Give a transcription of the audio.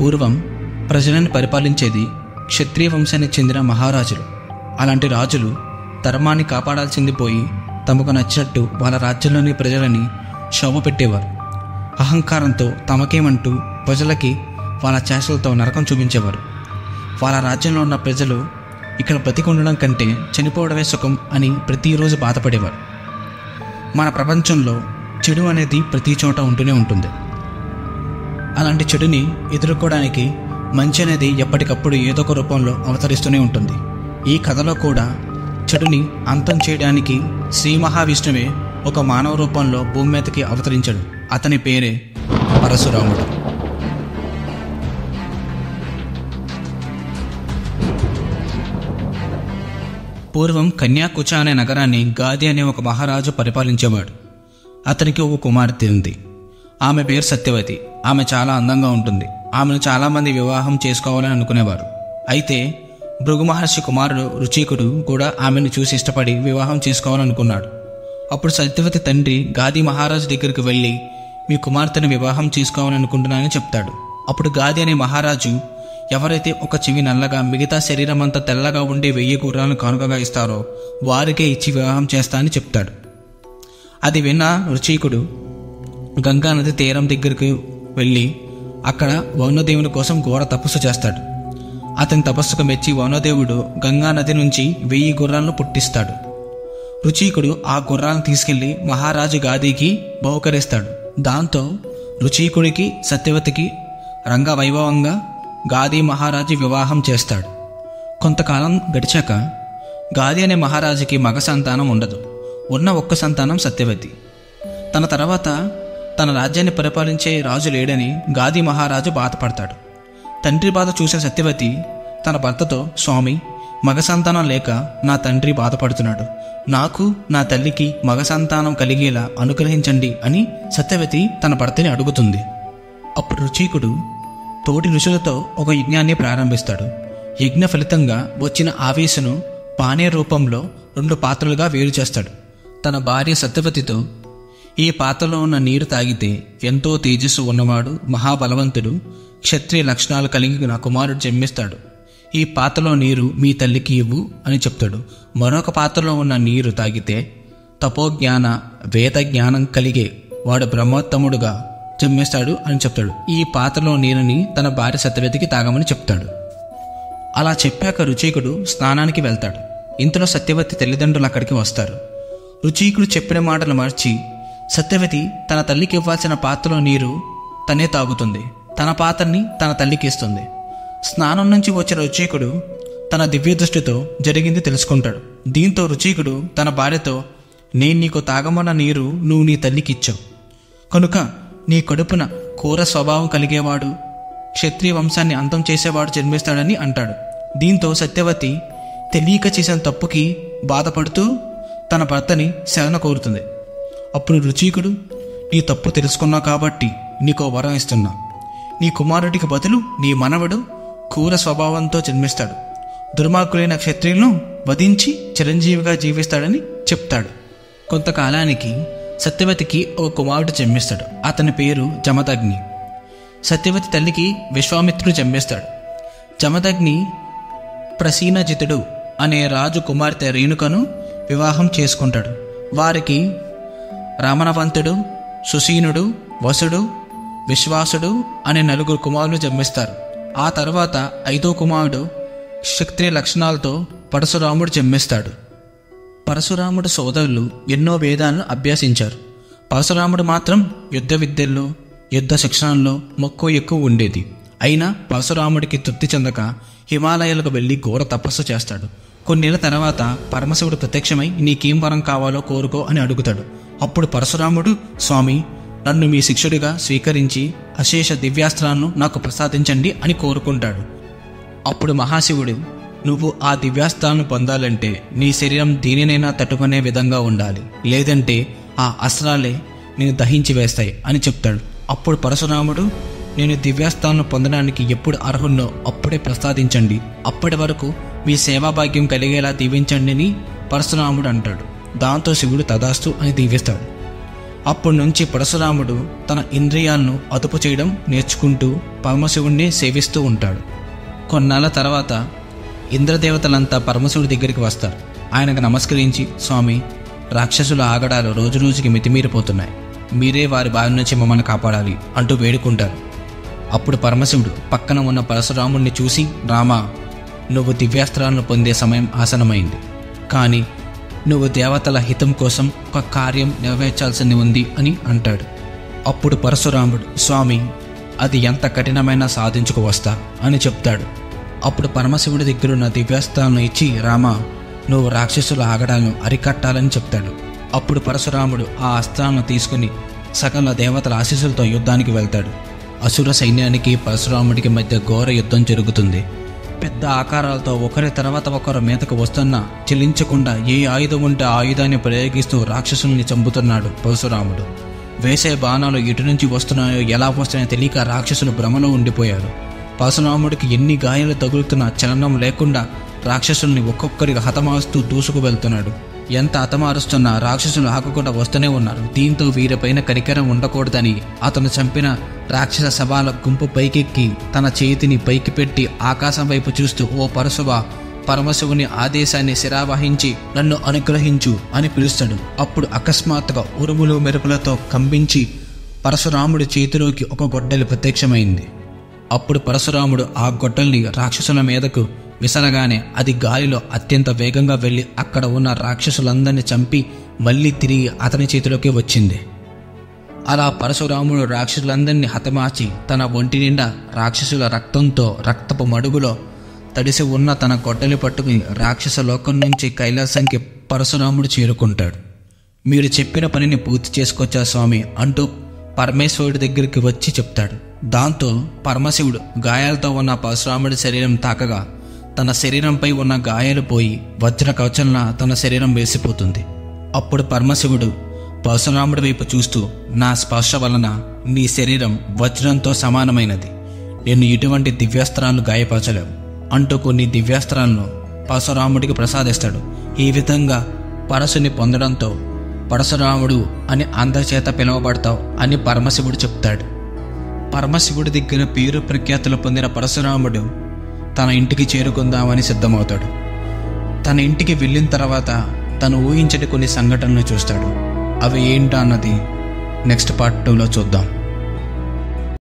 పూర్వం ప్రజలను పరిపాలించేది క్షత్రియ వంశానికి చెందిన మహారాజులు అలాంటి రాజులు ధర్మాన్ని కాపాడాల్సింది పోయి తమకు నచ్చినట్టు వాళ్ళ రాజ్యంలోని ప్రజలని శోభ పెట్టేవారు అహంకారంతో తమకేమంటూ ప్రజలకి వాళ్ళ చేష్టలతో నరకం చూపించేవారు వాళ్ళ రాజ్యంలో ఉన్న ప్రజలు ఇక్కడ బ్రతికి ఉండడం కంటే చనిపోవడమే సుఖం అని ప్రతిరోజు బాధపడేవారు మన ప్రపంచంలో చెడు అనేది ప్రతి చోట ఉంటూనే ఉంటుంది అలాంటి చెడుని ఎదుర్కోవడానికి మంచి అనేది ఎప్పటికప్పుడు ఏదో ఒక రూపంలో అవతరిస్తూనే ఉంటుంది ఈ కథలో కూడా చెడుని అంతం చేయడానికి శ్రీ మహావిష్ణువే ఒక మానవ రూపంలో భూమి మీదకి అవతరించాడు అతని పేరే పరశురాముడు పూర్వం కన్యాకుచ అనే నగరాన్ని గాది అనే ఒక మహారాజు పరిపాలించేవాడు అతనికి ఒక కుమార్తె ఉంది ఆమె పేరు సత్యవతి ఆమె చాలా అందంగా ఉంటుంది ఆమెను చాలామంది వివాహం చేసుకోవాలని అనుకునేవారు అయితే భృగు మహర్షి కుమారుడు రుచికుడు కూడా ఆమెను చూసి ఇష్టపడి వివాహం చేసుకోవాలనుకున్నాడు అప్పుడు సత్యవతి తండ్రి గాది మహారాజు దగ్గరికి వెళ్ళి మీ కుమార్తెను వివాహం చేసుకోవాలనుకుంటున్నానని చెప్తాడు అప్పుడు గాది అనే మహారాజు ఎవరైతే ఒక చెవి నల్లగా మిగతా శరీరం అంతా తెల్లగా ఉండే వెయ్యి గుర్రాలను కానుకగా ఇస్తారో వారికే ఇచ్చి వివాహం చేస్తా అని చెప్తాడు అది విన్న రుచీకుడు గంగా నది తీరం దగ్గరికి వెళ్ళి అక్కడ వరుణదేవుని కోసం ఘోర తపస్సు చేస్తాడు అతని తపస్సుకు మెచ్చి వరుణదేవుడు గంగా నది నుంచి వెయ్యి గుర్రాలను పుట్టిస్తాడు రుచీకుడు ఆ గుర్రాలను తీసుకెళ్లి మహారాజు గాదికి బహుకరిస్తాడు దాంతో రుచీకుడికి సత్యవతికి రంగవైభవంగా గాది మహారాజు వివాహం చేస్తాడు కొంతకాలం గడిచాక గాది అనే మహారాజుకి మగ సంతానం ఉండదు ఉన్న ఒక్క సంతానం సత్యవతి తన తర్వాత తన రాజ్యాన్ని పరిపాలించే రాజు లేడని గాది మహారాజు బాధపడతాడు తండ్రి బాధ చూసిన సత్యవతి తన భర్తతో స్వామి మగ సంతానం లేక నా తండ్రి బాధపడుతున్నాడు నాకు నా తల్లికి మగ సంతానం కలిగేలా అనుగ్రహించండి అని సత్యవతి తన భర్తని అడుగుతుంది అప్పుడు రుచీకుడు తోటి ఋషులతో ఒక యజ్ఞాన్ని ప్రారంభిస్తాడు యజ్ఞ ఫలితంగా వచ్చిన ఆవేశను పానీయ రూపంలో రెండు పాత్రలుగా వేరు చేస్తాడు తన భార్య సత్యవతితో ఈ పాత్రలో ఉన్న నీరు తాగితే ఎంతో తేజస్సు ఉన్నవాడు మహాబలవంతుడు క్షత్రియ లక్షణాలు కలిగి నా కుమారుడు జన్మిస్తాడు ఈ పాత్రలో నీరు మీ తల్లికి ఇవ్వు అని చెప్తాడు మరొక పాత్రలో ఉన్న నీరు తాగితే తపోజ్ఞాన వేద జ్ఞానం కలిగే వాడు బ్రహ్మోత్తముడుగా జన్మిస్తాడు అని చెప్తాడు ఈ పాత్రలో నీరుని తన భార్య సత్యవతికి తాగమని చెప్తాడు అలా చెప్పాక రుచీకుడు స్నానానికి వెళ్తాడు ఇంతలో సత్యవతి తల్లిదండ్రులు అక్కడికి వస్తారు రుచీకుడు చెప్పిన మాటలు మార్చి సత్యవతి తన తల్లికి ఇవ్వాల్సిన పాత్రలో నీరు తనే తాగుతుంది తన పాత్రని తన తల్లికి ఇస్తుంది స్నానం నుంచి వచ్చిన రుచీకుడు తన దివ్య దృష్టితో జరిగింది తెలుసుకుంటాడు దీంతో రుచీకుడు తన భార్యతో నేను నీకు తాగమన్న నీరు నువ్వు నీ తల్లికి ఇచ్చావు కనుక నీ కడుపున కూర స్వభావం కలిగేవాడు క్షత్రియ వంశాన్ని అంతం చేసేవాడు జన్మిస్తాడని అంటాడు దీంతో సత్యవతి తెలియక చేసిన తప్పుకి బాధపడుతూ తన భర్తని శరణ కోరుతుంది అప్పుడు రుచీకుడు నీ తప్పు తెలుసుకున్నావు కాబట్టి నీకో వరం ఇస్తున్నా నీ కుమారుడికి బదులు నీ మనవడు క్రూర స్వభావంతో జన్మిస్తాడు దుర్మార్గులైన క్షత్రియులను వధించి చిరంజీవిగా జీవిస్తాడని చెప్తాడు కొంతకాలానికి సత్యవతికి ఒక కుమారుడు జన్మిస్తాడు అతని పేరు జమదగ్ని సత్యవతి తల్లికి విశ్వామిత్రుడు జన్మిస్తాడు జమదగ్ని ప్రసీనజితుడు అనే రాజు కుమార్తె రేణుకను వివాహం చేసుకుంటాడు వారికి రామణవంతుడు సుశీనుడు వసుడు విశ్వాసుడు అనే నలుగురు కుమారులు జన్మిస్తారు ఆ తర్వాత ఐదో కుమారుడు క్షత్రియ లక్షణాలతో పరశురాముడు జన్మిస్తాడు పరశురాముడు సోదరులు ఎన్నో వేదాలను అభ్యసించారు పరశురాముడు మాత్రం యుద్ధ విద్యల్లో యుద్ధ శిక్షణలో మక్కువ ఎక్కువ ఉండేది అయినా పరశురాముడికి తృప్తి చెందక హిమాలయాలకు వెళ్ళి ఘోర తపస్సు చేస్తాడు కొన్నేళ్ల తర్వాత పరమశివుడు ప్రత్యక్షమై నీకేం వరం కావాలో కోరుకో అని అడుగుతాడు అప్పుడు పరశురాముడు స్వామి నన్ను మీ శిష్యుడిగా స్వీకరించి అశేష దివ్యాస్త్రాలను నాకు ప్రసాదించండి అని కోరుకుంటాడు అప్పుడు మహాశివుడు నువ్వు ఆ దివ్యాస్త్రాలను పొందాలంటే నీ శరీరం దీనినైనా తట్టుకునే విధంగా ఉండాలి లేదంటే ఆ అస్త్రాలే నేను దహించి వేస్తాయి అని చెప్తాడు అప్పుడు పరశురాముడు నేను దివ్యాస్త్రాలను పొందడానికి ఎప్పుడు అర్హున్నో అప్పుడే ప్రసాదించండి అప్పటి వరకు మీ సేవాభాగ్యం కలిగేలా దీవించండి అని పరశురాముడు అంటాడు దాంతో శివుడు తదాస్తు అని దీవిస్తాడు అప్పటి నుంచి పరశురాముడు తన ఇంద్రియాలను అదుపు చేయడం నేర్చుకుంటూ పరమశివుణ్ణి సేవిస్తూ ఉంటాడు కొన్నాళ్ళ తర్వాత ఇంద్రదేవతలంతా పరమశివుడి దగ్గరికి వస్తారు ఆయనకు నమస్కరించి స్వామి రాక్షసుల ఆగడాలు రోజు రోజుకి మితిమీరిపోతున్నాయి మీరే వారి బారి నుంచి మమ్మల్ని కాపాడాలి అంటూ వేడుకుంటారు అప్పుడు పరమశివుడు పక్కన ఉన్న పరశురాముణ్ణి చూసి రామా నువ్వు దివ్యాస్త్రాలను పొందే సమయం ఆసనమైంది కానీ నువ్వు దేవతల హితం కోసం ఒక కార్యం నెరవేర్చాల్సింది ఉంది అని అంటాడు అప్పుడు పరశురాముడు స్వామి అది ఎంత కఠినమైనా సాధించుకు వస్తా అని చెప్తాడు అప్పుడు పరమశివుడి దగ్గరున్న దివ్యాస్త్రాలను ఇచ్చి రామా నువ్వు రాక్షసుల ఆగడాలను అరికట్టాలని చెప్తాడు అప్పుడు పరశురాముడు ఆ అస్త్రాలను తీసుకుని సకల దేవతల ఆశీస్సులతో యుద్ధానికి వెళ్తాడు అసుర సైన్యానికి పరశురాముడికి మధ్య ఘోర యుద్ధం జరుగుతుంది పెద్ద ఆకారాలతో ఒకరి తర్వాత ఒకరు మీదకు వస్తున్నా చెల్లించకుండా ఏ ఆయుధం ఉంటే ఆ ఆయుధాన్ని ప్రయోగిస్తూ రాక్షసుల్ని చంపుతున్నాడు పరశురాముడు వేసే బాణాలు ఎటు నుంచి వస్తున్నాయో ఎలా వస్తున్నాయో తెలియక రాక్షసులు భ్రమలో ఉండిపోయారు పరశురాముడికి ఎన్ని గాయాలు తగులుతున్నా చలనం లేకుండా రాక్షసుల్ని ఒక్కొక్కరిగా హతమారుస్తూ దూసుకు వెళ్తున్నాడు ఎంత హతమారుస్తున్నా రాక్షసులు ఆగకుండా వస్తూనే ఉన్నారు దీంతో వీరిపైన కనికరం ఉండకూడదని అతను చంపిన రాక్షస సభాల గుంపు పైకెక్కి తన చేతిని పైకి పెట్టి ఆకాశం వైపు చూస్తూ ఓ పరశువ పరమశివుని ఆదేశాన్ని శిరావహించి నన్ను అనుగ్రహించు అని పిలుస్తాడు అప్పుడు అకస్మాత్తుగా ఉరుములు మెరుపులతో కంపించి పరశురాముడి చేతిలోకి ఒక గొడ్డలి ప్రత్యక్షమైంది అప్పుడు పరశురాముడు ఆ గొడ్డల్ని రాక్షసుల మీదకు విసరగానే అది గాలిలో అత్యంత వేగంగా వెళ్ళి అక్కడ ఉన్న రాక్షసులందరినీ చంపి మళ్ళీ తిరిగి అతని చేతిలోకి వచ్చింది అలా పరశురాముడు రాక్షసులందరినీ హతమార్చి తన ఒంటి నిండా రాక్షసుల రక్తంతో రక్తపు మడుగులో తడిసి ఉన్న తన గొడ్డలి పట్టుకుని రాక్షస లోకం నుంచి కైలాసంకి పరశురాముడు చేరుకుంటాడు మీరు చెప్పిన పనిని పూర్తి చేసుకొచ్చా స్వామి అంటూ పరమేశ్వరుడి దగ్గరికి వచ్చి చెప్తాడు దాంతో పరమశివుడు గాయాలతో ఉన్న పరశురాముడి శరీరం తాకగా తన శరీరంపై ఉన్న గాయాలు పోయి వజ్ర కవచంలా తన శరీరం వేసిపోతుంది అప్పుడు పరమశివుడు పరశురాముడి వైపు చూస్తూ నా స్పర్శ వలన నీ శరీరం వజ్రంతో సమానమైనది నేను ఎటువంటి దివ్యాస్త్రాలు గాయపరచలేవు అంటూ కొన్ని దివ్యాస్త్రాలను పరశురాముడికి ప్రసాదిస్తాడు ఈ విధంగా పరశుని పొందడంతో పరశురాముడు అని అందరి చేత పిలువబడతావు అని పరమశివుడు చెప్తాడు పరమశివుడి దగ్గర పేరు ప్రఖ్యాతులు పొందిన పరశురాముడు తన ఇంటికి చేరుకుందామని సిద్ధమవుతాడు తన ఇంటికి వెళ్ళిన తర్వాత తను ఊహించని కొన్ని సంఘటనలు చూస్తాడు అవి ఏంటో అన్నది నెక్స్ట్ పార్ట్ టూలో చూద్దాం